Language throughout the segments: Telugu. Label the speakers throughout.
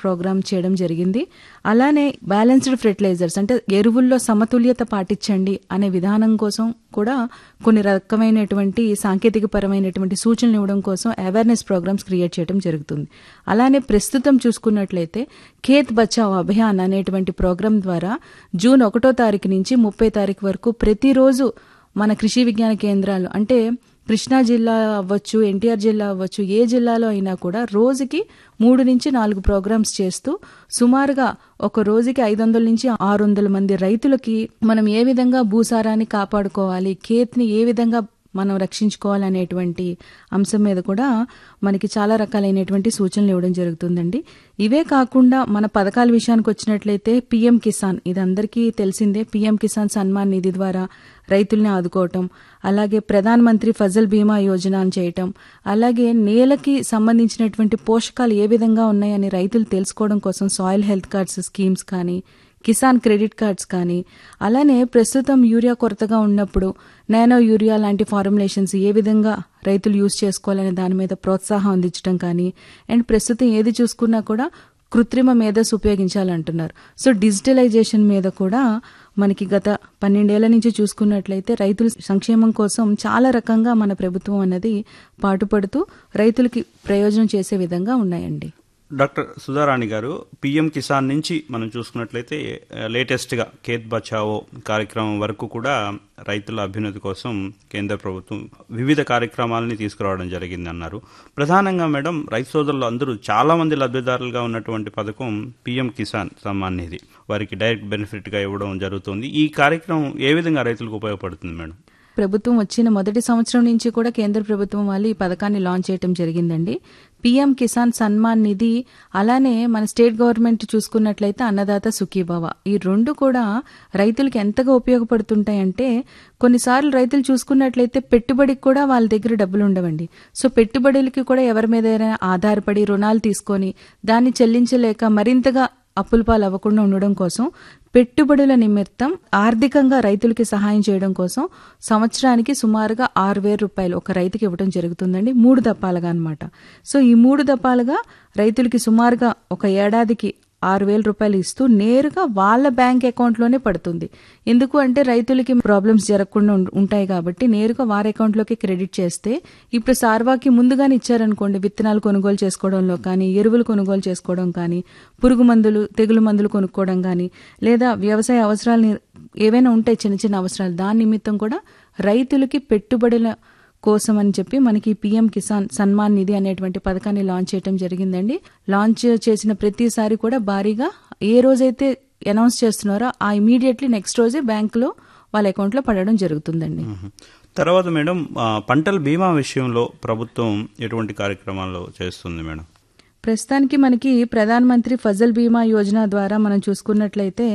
Speaker 1: ప్రోగ్రామ్ చేయడం జరిగింది అలానే బ్యాలెన్స్డ్ ఫెర్టిలైజర్స్ అంటే ఎరువుల్లో సమతుల్యత పాటించండి అనే విధానం కోసం కూడా కొన్ని రకమైనటువంటి సాంకేతిక పరమైనటువంటి సూచనలు ఇవ్వడం కోసం అవేర్నెస్ ప్రోగ్రామ్స్ క్రియేట్ చేయడం జరుగుతుంది అలానే ప్రస్తుతం చూసుకున్నట్లయితే ఖేత్ బచావ్ అభియాన్ అనేటువంటి ప్రోగ్రాం ద్వారా జూన్ ఒకటో తారీఖు నుంచి ముప్పై తారీఖు వరకు ప్రతిరోజు మన కృషి విజ్ఞాన కేంద్రాలు అంటే కృష్ణా జిల్లా అవ్వచ్చు ఎన్టీఆర్ జిల్లా అవ్వచ్చు ఏ జిల్లాలో అయినా కూడా రోజుకి మూడు నుంచి నాలుగు ప్రోగ్రామ్స్ చేస్తూ సుమారుగా ఒక రోజుకి ఐదు వందల నుంచి ఆరు వందల మంది రైతులకి మనం ఏ విధంగా భూసారాన్ని కాపాడుకోవాలి ఖేత్ని ఏ విధంగా మనం రక్షించుకోవాలనేటువంటి అంశం మీద కూడా మనకి చాలా రకాలైనటువంటి సూచనలు ఇవ్వడం జరుగుతుందండి ఇవే కాకుండా మన పథకాల విషయానికి వచ్చినట్లయితే పిఎం కిసాన్ ఇది అందరికీ తెలిసిందే పిఎం కిసాన్ సన్మాన్ నిధి ద్వారా రైతుల్ని ఆదుకోవటం అలాగే ప్రధాన మంత్రి ఫజల్ బీమా యోజన అని చేయటం అలాగే నేలకి సంబంధించినటువంటి పోషకాలు ఏ విధంగా ఉన్నాయని రైతులు తెలుసుకోవడం కోసం సాయిల్ హెల్త్ కార్డ్స్ స్కీమ్స్ కానీ కిసాన్ క్రెడిట్ కార్డ్స్ కానీ అలానే ప్రస్తుతం యూరియా కొరతగా ఉన్నప్పుడు నానో యూరియా లాంటి ఫార్ములేషన్స్ ఏ విధంగా రైతులు యూజ్ చేసుకోవాలనే దాని మీద ప్రోత్సాహం అందించడం కానీ అండ్ ప్రస్తుతం ఏది చూసుకున్నా కూడా కృత్రిమ మేధస్సు ఉపయోగించాలంటున్నారు సో డిజిటలైజేషన్ మీద కూడా మనకి గత పన్నెండేళ్ల నుంచి చూసుకున్నట్లయితే రైతుల సంక్షేమం కోసం చాలా రకంగా మన ప్రభుత్వం అన్నది పాటుపడుతూ రైతులకి ప్రయోజనం చేసే విధంగా ఉన్నాయండి
Speaker 2: డాక్టర్ సుధారాణి గారు పిఎం కిసాన్ నుంచి మనం చూసుకున్నట్లయితే లేటెస్ట్గా ఖేత్ బచావో కార్యక్రమం వరకు కూడా రైతుల అభ్యున్నతి కోసం కేంద్ర ప్రభుత్వం వివిధ కార్యక్రమాలని తీసుకురావడం జరిగింది అన్నారు ప్రధానంగా మేడం రైతు సోదరులు అందరూ చాలా మంది లబ్ధిదారులుగా ఉన్నటువంటి పథకం పిఎం కిసాన్ సమ్మాన్ నిధి వారికి డైరెక్ట్ బెనిఫిట్గా ఇవ్వడం జరుగుతుంది ఈ కార్యక్రమం ఏ విధంగా రైతులకు ఉపయోగపడుతుంది మేడం
Speaker 1: ప్రభుత్వం వచ్చిన మొదటి సంవత్సరం నుంచి కూడా కేంద్ర ప్రభుత్వం వాళ్ళు ఈ పథకాన్ని లాంచ్ చేయడం జరిగిందండి పీఎం కిసాన్ సన్మాన్ నిధి అలానే మన స్టేట్ గవర్నమెంట్ చూసుకున్నట్లయితే అన్నదాత సుఖీభవ ఈ రెండు కూడా రైతులకు ఎంతగా ఉపయోగపడుతుంటాయంటే కొన్నిసార్లు రైతులు చూసుకున్నట్లయితే పెట్టుబడికి కూడా వాళ్ళ దగ్గర డబ్బులు ఉండవండి సో పెట్టుబడులకి కూడా ఎవరి మీద ఆధారపడి రుణాలు తీసుకొని దాన్ని చెల్లించలేక మరింతగా అప్పుల పాలు అవ్వకుండా ఉండడం కోసం పెట్టుబడుల నిమిత్తం ఆర్థికంగా రైతులకి సహాయం చేయడం కోసం సంవత్సరానికి సుమారుగా ఆరు వేల రూపాయలు ఒక రైతుకి ఇవ్వడం జరుగుతుందండి మూడు దప్పాలుగా అనమాట సో ఈ మూడు దప్పాలుగా రైతులకి సుమారుగా ఒక ఏడాదికి ఆరు వేల రూపాయలు ఇస్తూ నేరుగా వాళ్ళ బ్యాంక్ అకౌంట్లోనే పడుతుంది ఎందుకు అంటే రైతులకి ప్రాబ్లమ్స్ జరగకుండా ఉంటాయి కాబట్టి నేరుగా వారి అకౌంట్లోకి క్రెడిట్ చేస్తే ఇప్పుడు సార్వాకి ముందుగానే ఇచ్చారనుకోండి విత్తనాలు కొనుగోలు చేసుకోవడంలో కానీ ఎరువులు కొనుగోలు చేసుకోవడం కానీ పురుగు మందులు తెగులు మందులు కొనుక్కోవడం కానీ లేదా వ్యవసాయ అవసరాలని ఏవైనా ఉంటాయి చిన్న చిన్న అవసరాలు దాని నిమిత్తం కూడా రైతులకి పెట్టుబడుల కోసం అని చెప్పి మనకి పిఎం కిసాన్ సన్మాన్ నిధి అనేటువంటి పథకాన్ని లాంచ్ చేయడం జరిగిందండి లాంచ్ చేసిన ప్రతిసారి కూడా భారీగా ఏ రోజైతే అనౌన్స్ చేస్తున్నారో ఆ ఇమీడియట్లీ నెక్స్ట్ రోజే బ్యాంకులో వాళ్ళ అకౌంట్లో పడడం జరుగుతుందండి
Speaker 2: తర్వాత మేడం పంటల బీమా విషయంలో ప్రభుత్వం ఎటువంటి కార్యక్రమాలు చేస్తుంది మేడం
Speaker 1: ప్రస్తుతానికి మనకి ప్రధానమంత్రి ఫజల్ బీమా యోజన ద్వారా మనం చూసుకున్నట్లయితే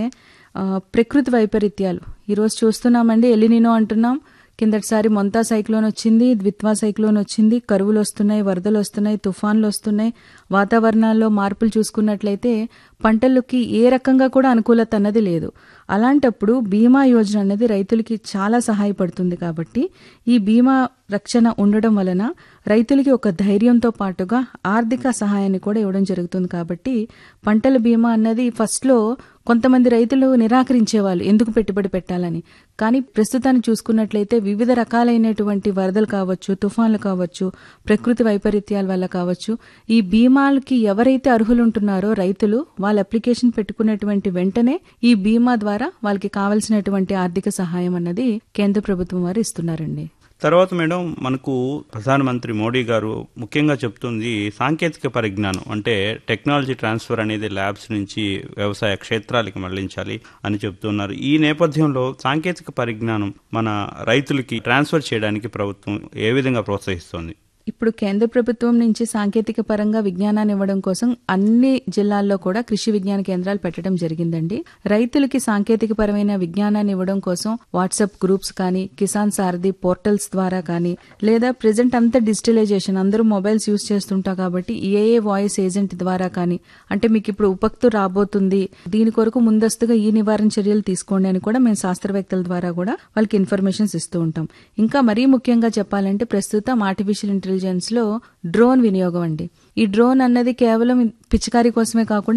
Speaker 1: ప్రకృతి వైపరీత్యాలు ఈరోజు చూస్తున్నామండి ఎలినినో అంటున్నాం కిందటిసారి మొంతా సైక్లోన్ వచ్చింది ద్విత్వా సైక్లోన్ వచ్చింది కరువులు వస్తున్నాయి వరదలు వస్తున్నాయి తుఫాన్లు వస్తున్నాయి వాతావరణాల్లో మార్పులు చూసుకున్నట్లయితే పంటలకి ఏ రకంగా కూడా అనుకూలత అన్నది లేదు అలాంటప్పుడు బీమా యోజన అనేది రైతులకి చాలా సహాయపడుతుంది కాబట్టి ఈ బీమా రక్షణ ఉండడం వలన రైతులకి ఒక ధైర్యంతో పాటుగా ఆర్థిక సహాయాన్ని కూడా ఇవ్వడం జరుగుతుంది కాబట్టి పంటల బీమా అన్నది ఫస్ట్లో కొంతమంది రైతులు నిరాకరించేవాళ్ళు ఎందుకు పెట్టుబడి పెట్టాలని కానీ ప్రస్తుతాన్ని చూసుకున్నట్లయితే వివిధ రకాలైనటువంటి వరదలు కావచ్చు తుఫాన్లు కావచ్చు ప్రకృతి వైపరీత్యాల వల్ల కావచ్చు ఈ బీమాలకి ఎవరైతే అర్హులు ఉంటున్నారో రైతులు వాళ్ళ అప్లికేషన్ పెట్టుకున్నటువంటి వెంటనే ఈ బీమా ద్వారా వాళ్ళకి కావలసినటువంటి ఆర్థిక సహాయం అన్నది కేంద్ర ప్రభుత్వం వారు ఇస్తున్నారండి
Speaker 2: తర్వాత మేడం మనకు ప్రధానమంత్రి మోడీ గారు ముఖ్యంగా చెప్తుంది సాంకేతిక పరిజ్ఞానం అంటే టెక్నాలజీ ట్రాన్స్ఫర్ అనేది ల్యాబ్స్ నుంచి వ్యవసాయ క్షేత్రాలకి మళ్లించాలి అని చెప్తున్నారు ఈ నేపథ్యంలో సాంకేతిక పరిజ్ఞానం మన రైతులకి ట్రాన్స్ఫర్ చేయడానికి ప్రభుత్వం ఏ విధంగా ప్రోత్సహిస్తోంది
Speaker 1: ఇప్పుడు కేంద్ర ప్రభుత్వం నుంచి సాంకేతిక పరంగా విజ్ఞానాన్ని ఇవ్వడం కోసం అన్ని జిల్లాల్లో కూడా కృషి విజ్ఞాన కేంద్రాలు పెట్టడం జరిగిందండి రైతులకి సాంకేతిక పరమైన విజ్ఞానాన్ని ఇవ్వడం కోసం వాట్సాప్ గ్రూప్స్ కానీ కిసాన్ సారథి పోర్టల్స్ ద్వారా కానీ లేదా ప్రెసెంట్ అంతా డిజిటలైజేషన్ అందరూ మొబైల్స్ యూజ్ చేస్తుంటా కాబట్టి ఏఏ వాయిస్ ఏజెంట్ ద్వారా కానీ అంటే మీకు ఇప్పుడు ఉపక్తు రాబోతుంది దీని కొరకు ముందస్తుగా ఈ నివారణ చర్యలు తీసుకోండి అని కూడా మేము శాస్త్రవేత్తల ద్వారా కూడా వాళ్ళకి ఇన్ఫర్మేషన్స్ ఇస్తూ ఉంటాం ఇంకా మరీ ముఖ్యంగా చెప్పాలంటే ప్రస్తుతం ఆర్టిఫిషియల్ ఇంటెలిజెన్స్ ఇంటెలిజెన్స్ లో డ్రోన్ వినియోగం అండి ఈ డ్రోన్ అన్నది కేవలం పిచికారీ కోసమే కాకుండా